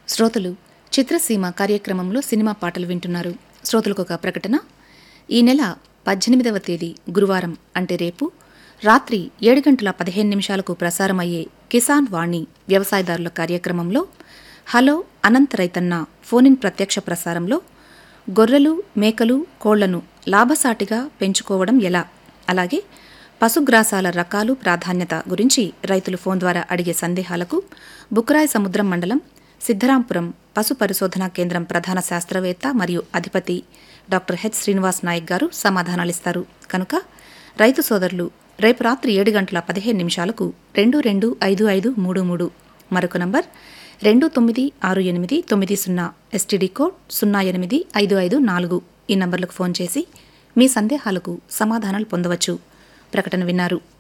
శ్రోతలు చిత్రసీమ కార్యక్రమంలో సినిమా పాటలు వింటున్నారు శ్రోతలకు ఒక ప్రకటన ఈ నెల పద్దెనిమిదవ తేదీ గురువారం అంటే రేపు రాత్రి ఏడు గంటల పదిహేను నిమిషాలకు ప్రసారమయ్యే కిసాన్ వాణి వ్యవసాయదారుల కార్యక్రమంలో హలో అనంత రైతన్న ఫోనిన్ ప్రత్యక్ష ప్రసారంలో గొర్రెలు మేకలు కోళ్లను లాభసాటిగా పెంచుకోవడం ఎలా అలాగే పశుగ్రాసాల రకాలు ప్రాధాన్యత గురించి రైతులు ఫోన్ ద్వారా అడిగే సందేహాలకు బుక్రాయ సముద్రం మండలం సిద్ధరాంపురం పశు పరిశోధనా కేంద్రం ప్రధాన శాస్త్రవేత్త మరియు అధిపతి డాక్టర్ హెచ్ శ్రీనివాస్ నాయక్ గారు సమాధానాలిస్తారు కనుక రైతు సోదరులు రేపు రాత్రి ఏడు గంటల పదిహేను నిమిషాలకు రెండు రెండు ఐదు ఐదు మూడు మూడు మరొక నంబర్ రెండు తొమ్మిది ఆరు ఎనిమిది తొమ్మిది సున్నా ఎస్టీడీ కోడ్ సున్నా ఎనిమిది ఐదు ఐదు నాలుగు ఈ నంబర్లకు ఫోన్ చేసి మీ సందేహాలకు సమాధానాలు పొందవచ్చు ప్రకటన విన్నారు